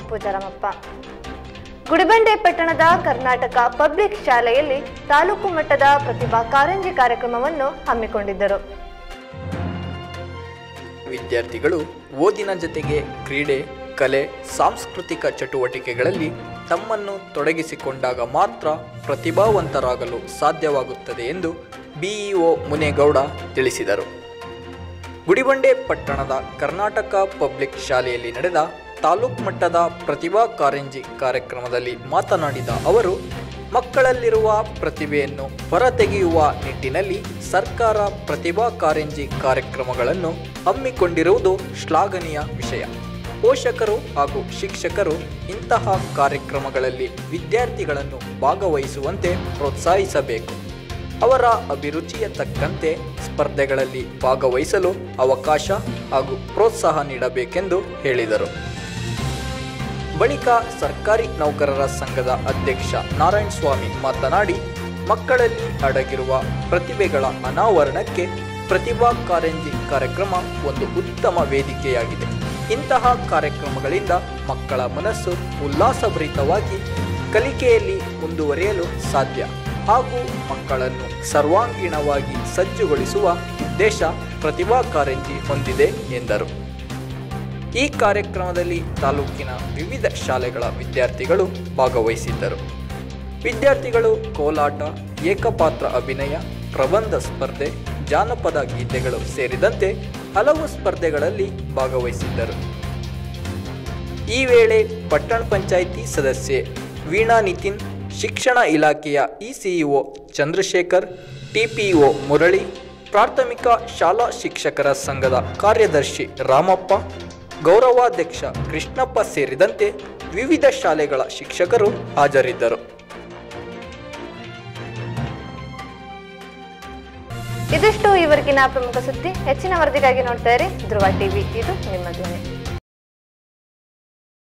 ಪೂಜಾರಾಮಪ್ಪ ಗುಡಿಬಂಡೆ ಪಟ್ಟಣದ ಕರ್ನಾಟಕ ಪಬ್ಲಿಕ್ ಶಾಲೆಯಲ್ಲಿ ತಾಲೂಕು ಮಟ್ಟದ ಪ್ರತಿಭಾ ಕಾರಂಜಿ ಕಾರ್ಯಕ್ರಮವನ್ನು ಹಮ್ಮಿಕೊಂಡಿದ್ದರು ವಿದ್ಯಾರ್ಥಿಗಳು ಓದಿನ ಜೊತೆಗೆ ಕ್ರೀಡೆ ಕಲೆ ಸಾಂಸ್ಕೃತಿಕ ಚಟುವಟಿಕೆಗಳಲ್ಲಿ ತಮ್ಮನ್ನು ತೊಡಗಿಸಿಕೊಂಡಾಗ ಮಾತ್ರ ಪ್ರತಿಭಾವಂತರಾಗಲು ಸಾಧ್ಯವಾಗುತ್ತದೆ ಎಂದು ಬಿಇಒ ಮುನೇಗೌಡ ತಿಳಿಸಿದರು ಗುಡಿಬಂಡೆ ಪಟ್ಟಣದ ಕರ್ನಾಟಕ ಪಬ್ಲಿಕ್ ಶಾಲೆಯಲ್ಲಿ ನಡೆದ ತಾಲೂಕು ಮಟ್ಟದ ಪ್ರತಿಭಾ ಕಾರಂಜಿ ಕಾರ್ಯಕ್ರಮದಲ್ಲಿ ಮಾತನಾಡಿದ ಅವರು ಮಕ್ಕಳಲ್ಲಿರುವ ಪ್ರತಿಭೆಯನ್ನು ಹೊರತೆಗೆಯುವ ನಿಟ್ಟಿನಲ್ಲಿ ಸರ್ಕಾರ ಪ್ರತಿಭಾ ಕಾರಂಜಿ ಕಾರ್ಯಕ್ರಮಗಳನ್ನು ಹಮ್ಮಿಕೊಂಡಿರುವುದು ಶ್ಲಾಘನೀಯ ವಿಷಯ ಪೋಷಕರು ಹಾಗೂ ಶಿಕ್ಷಕರು ಇಂತಹ ಕಾರ್ಯಕ್ರಮಗಳಲ್ಲಿ ವಿದ್ಯಾರ್ಥಿಗಳನ್ನು ಭಾಗವಹಿಸುವಂತೆ ಪ್ರೋತ್ಸಾಹಿಸಬೇಕು ಅವರ ಅಭಿರುಚಿಯ ತಕ್ಕಂತೆ ಸ್ಪರ್ಧೆಗಳಲ್ಲಿ ಭಾಗವಹಿಸಲು ಅವಕಾಶ ಹಾಗೂ ಪ್ರೋತ್ಸಾಹ ನೀಡಬೇಕೆಂದು ಹೇಳಿದರು ಬಳಿಕ ಸರ್ಕಾರಿ ನೌಕರರ ಸಂಘದ ಅಧ್ಯಕ್ಷ ನಾರಾಯಣ ಸ್ವಾಮಿ ಮಾತನಾಡಿ ಮಕ್ಕಳಲ್ಲಿ ಅಡಗಿರುವ ಪ್ರತಿಭೆಗಳ ಅನಾವರಣಕ್ಕೆ ಪ್ರತಿಭಾ ಕಾರಂಜಿ ಕಾರ್ಯಕ್ರಮ ಒಂದು ಉತ್ತಮ ವೇದಿಕೆಯಾಗಿದೆ ಇಂತಹ ಕಾರ್ಯಕ್ರಮಗಳಿಂದ ಮಕ್ಕಳ ಮನಸ್ಸು ಉಲ್ಲಾಸಭರಿತವಾಗಿ ಕಲಿಕೆಯಲ್ಲಿ ಮುಂದುವರಿಯಲು ಸಾಧ್ಯ ಹಾಗೂ ಮಕ್ಕಳನ್ನು ಸರ್ವಾಂಗೀಣವಾಗಿ ಸಜ್ಜುಗೊಳಿಸುವ ಉದ್ದೇಶ ಪ್ರತಿಭಾ ಕಾರಂಜಿ ಹೊಂದಿದೆ ಎಂದರು ಈ ಕಾರ್ಯಕ್ರಮದಲ್ಲಿ ತಾಲೂಕಿನ ವಿವಿಧ ಶಾಲೆಗಳ ವಿದ್ಯಾರ್ಥಿಗಳು ಭಾಗವಹಿಸಿದ್ದರು ವಿದ್ಯಾರ್ಥಿಗಳು ಕೋಲಾಟ ಏಕಪಾತ್ರ ಅಭಿನಯ ಪ್ರಬಂಧ ಸ್ಪರ್ಧೆ ಜಾನಪದ ಗೀತೆಗಳು ಸೇರಿದಂತೆ ಹಲವು ಸ್ಪರ್ಧೆಗಳಲ್ಲಿ ಭಾಗವಹಿಸಿದ್ದರು ಈ ವೇಳೆ ಪಟ್ಟಣ ಪಂಚಾಯಿತಿ ಸದಸ್ಯೆ ವೀಣಾ ನಿತಿನ್ ಶಿಕ್ಷಣ ಇಲಾಖೆಯ ಇಸಿಇಒ ಚಂದ್ರಶೇಖರ್ ಟಿಪಿಒ ಮುರಳಿ ಪ್ರಾಥಮಿಕ ಶಾಲಾ ಶಿಕ್ಷಕರ ಸಂಘದ ಕಾರ್ಯದರ್ಶಿ ರಾಮಪ್ಪ ಗೌರವಾಧ್ಯಕ್ಷ ಕೃಷ್ಣಪ್ಪ ಸೇರಿದಂತೆ ವಿವಿಧ ಶಾಲೆಗಳ ಶಿಕ್ಷಕರು ಹಾಜರಿದ್ದರು ಇದಿಷ್ಟು ಇವರೆಗಿನ ಪ್ರಮುಖ ಸುದ್ದಿ ಹೆಚ್ಚಿನ ವರದಿಗಾಗಿ ನೋಡ್ತಾ ಇರಿ ಧ್ರುವ ಟಿವಿ ಇದು ನಿಮ್ಮ ಧ್ವನಿ